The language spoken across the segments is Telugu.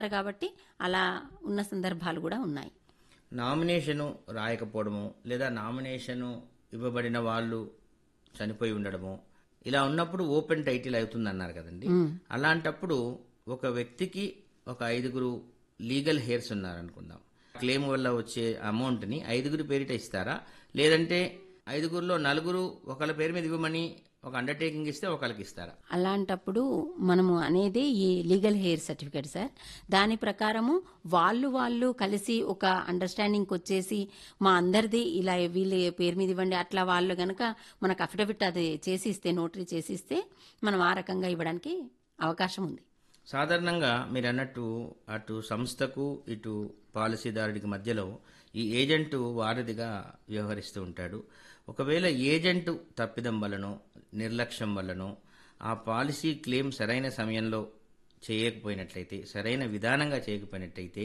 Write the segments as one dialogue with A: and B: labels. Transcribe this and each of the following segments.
A: కాబట్టి అలా ఉన్న సందర్భాలు కూడా ఉన్నాయి
B: నామినేషను రాయకపోవడము లేదా నామినేషను ఇవ్వబడిన వాళ్ళు చనిపోయి ఉండడము ఇలా ఉన్నప్పుడు ఓపెన్ టైటిల్ అవుతుంది అన్నారు కదండి అలాంటప్పుడు ఒక వ్యక్తికి ఒక ఐదుగురు లీగల్ హెయిర్స్ ఉన్నారనుకుందాం క్లెయిమ్ వల్ల వచ్చే అమౌంట్ని ఐదుగురు పేరిట ఇస్తారా లేదంటే ఐదుగురులో నలుగురు ఒకళ్ళ పేరు మీద ఇవ్వమని ఒక అండర్టేకింగ్ ఇస్తే ఒకళ్ళకి ఇస్తారా
A: అలాంటప్పుడు మనము అనేది ఈ లీగల్ హెయిర్ సర్టిఫికేట్ సార్ దాని ప్రకారము వాళ్ళు వాళ్ళు కలిసి ఒక అండర్స్టాండింగ్కి వచ్చేసి మా అందరిది ఇలా వీళ్ళ పేరు మీద ఇవ్వండి అట్లా వాళ్ళు గనక మనకు అఫిడవిట్ అది చేసి ఇస్తే నోటరీ చేసి ఇస్తే మనం ఆ రకంగా ఇవ్వడానికి అవకాశం ఉంది
B: సాధారణంగా మీరు అన్నట్టు అటు సంస్థకు ఇటు పాలసీదారుడికి మధ్యలో ఈ ఏజెంటు వారధిగా వ్యవహరిస్తూ ఉంటాడు ఒకవేళ ఏజెంటు తప్పిదం వలనో నిర్లక్ష్యం వలనో ఆ పాలసీ క్లెయిమ్ సరైన సమయంలో చేయకపోయినట్లయితే సరైన విధానంగా చేయకపోయినట్లయితే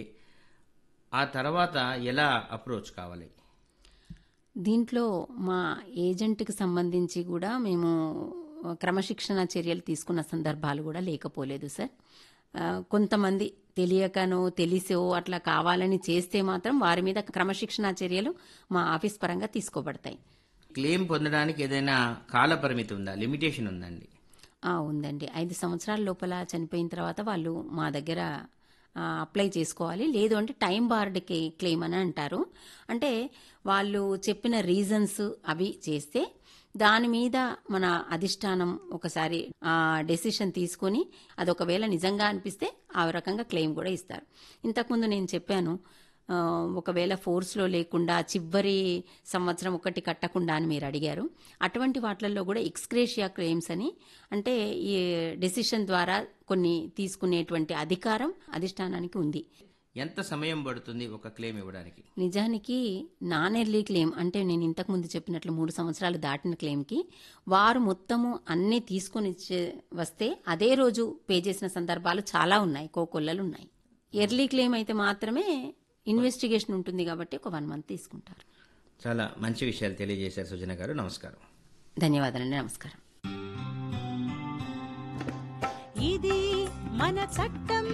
B: ఆ తర్వాత ఎలా అప్రోచ్ కావాలి
A: దీంట్లో మా ఏజెంట్కి సంబంధించి కూడా మేము క్రమశిక్షణ చర్యలు తీసుకున్న సందర్భాలు కూడా లేకపోలేదు సార్ ఆ, కొంతమంది తెలియకనో తెలిసో అట్లా కావాలని చేస్తే మాత్రం వారి మీద క్రమశిక్షణ చర్యలు మా ఆఫీస్ పరంగా తీసుకోబడతాయి
B: క్లెయిమ్ పొందడానికి ఏదైనా కాల పరిమితి ఉందా లిమిటేషన్ ఉందండి
A: ఆ, ఉందండి ఐదు సంవత్సరాల లోపల చనిపోయిన తర్వాత వాళ్ళు మా దగ్గర ఆ, అప్లై చేసుకోవాలి లేదు అంటే టైం బార్డ్కి క్లెయిమ్ అని అంటారు అంటే వాళ్ళు చెప్పిన రీజన్స్ అవి చేస్తే దాని మీద మన అధిష్టానం ఒకసారి ఆ డెసిషన్ తీసుకొని అది ఒకవేళ నిజంగా అనిపిస్తే ఆ రకంగా క్లెయిమ్ కూడా ఇస్తారు ఇంతకుముందు నేను చెప్పాను ఆ, ఒకవేళ ఫోర్స్లో లేకుండా చివరి సంవత్సరం ఒకటి కట్టకుండా అని మీరు అడిగారు అటువంటి వాటిల్లో కూడా ఎక్స్క్రేషియా క్లెయిమ్స్ అని అంటే ఈ డెసిషన్ ద్వారా కొన్ని తీసుకునేటువంటి అధికారం అధిష్టానానికి ఉంది
B: ఎంత సమయం పడుతుంది ఒక క్లెయిమ్ ఇవ్వడానికి
A: నిజానికి నాన్ ఎర్లీ క్లెయిమ్ అంటే నేను ఇంతకు ముందు చెప్పినట్లు మూడు సంవత్సరాలు దాటిన క్లెయిమ్కి వారు మొత్తము అన్నీ తీసుకొని ఇచ్చే- వస్తే అదే రోజు పే చేసిన సందర్భాలు చాలా ఉన్నాయి కోకొల్లలు ఉన్నాయి ఎర్లీ క్లెయిమ్ అయితే మాత్రమే ఇన్వెస్టిగేషన్ ఉంటుంది కాబట్టి ఒక వన్ మంత్ తీసుకుంటారు
B: చాలా మంచి విషయాలు తెలియజేశారు సుజన గారు నమస్కారం
A: ధన్యవాదాలండి నమస్కారం
C: ఇది మన చట్టం